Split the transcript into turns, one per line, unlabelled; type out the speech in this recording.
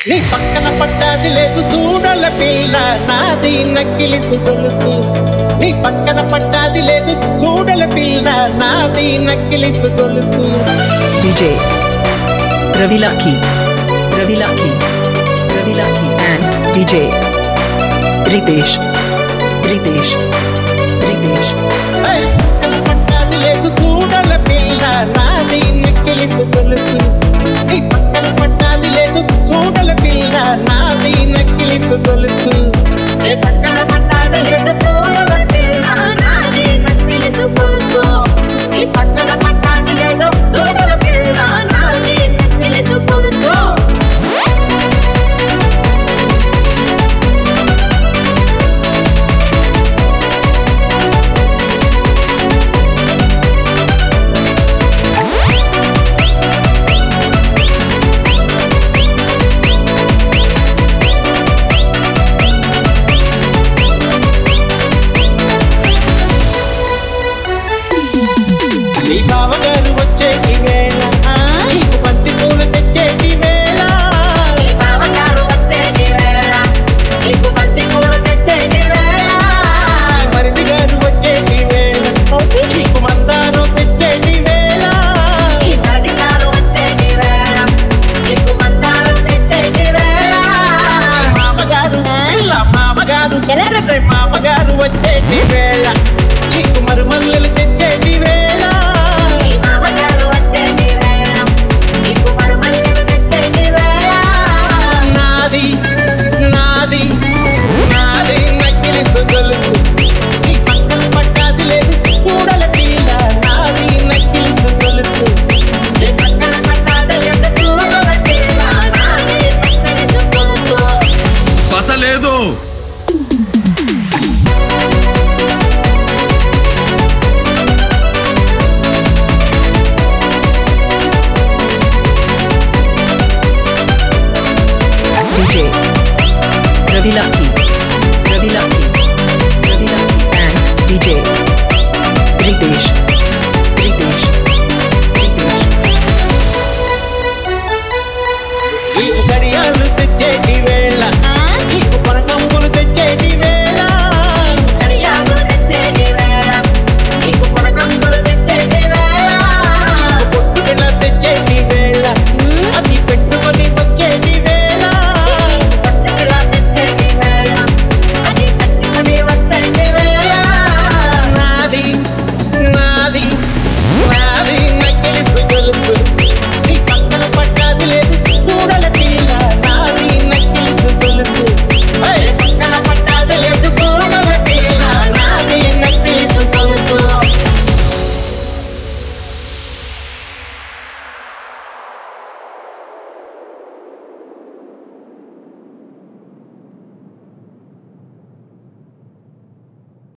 నీ పక్కన పడ్డాది లేదు చూడల పిల్ల నాది నక్కిలిసు గొలుసు నీ పక్కన పడ్డాది లేదు చూడల పిల్ల నాది నక్కిలిసు గొలుసు
DJ Ravi Lucky, Ravi Lucky, Ravi Lucky, and DJ Ritesh, Ritesh, Ritesh.
ఏయ్, పక్కన పడ్డాది లేదు చూడల పిల్ల నాది నక్కిలిసు గొలుసు నీ పక్కన పడ్డాది లేదు చూడల పిల్ల నాది నక్కిలిసు గొలుసు నీ పక్కన పడ్డాది లేదు చూడల పిల్ల నాది నక్కిలిసు గొలుసు నీ పక్కన పడ్డాది లేదు చూడల పిల్ల నాది నక్కిలిసు గొలుసు నీ బావగారు వచ్చేటి వేళ నీకు బంతి పూలు తెచ్చేటి వేళ నీ బావగారు వచ్చేటి వేళ నీకు బంతి పూలు తెచ్చేటి వేళ నీ మరిది గారు వచ్చేటి వేళ నీకు మందారం తెచ్చేటి వేళ నీ మరిది గారు వచ్చేటి వేళ నీకు మందారం తెచ్చేటి వేళ మామగారు పిల్ల మామగారు రే మామగారు వచ్చేటి వేళ నీకు మరుమల్లెలు తెచ్చేటి వేళ నాది నాది నాది నక్కిలిసు గొలుసు నీ పక్కన పట్టాది లేదు చూడల పిల్ల నాది నక్కిలిసు గొలుసు నీ పక్కన పట్టాది లేదు చూడల పిల్ల నాది నక్కిలిసు గొలుసు
పసలేదు
DJ Ravi Lucky,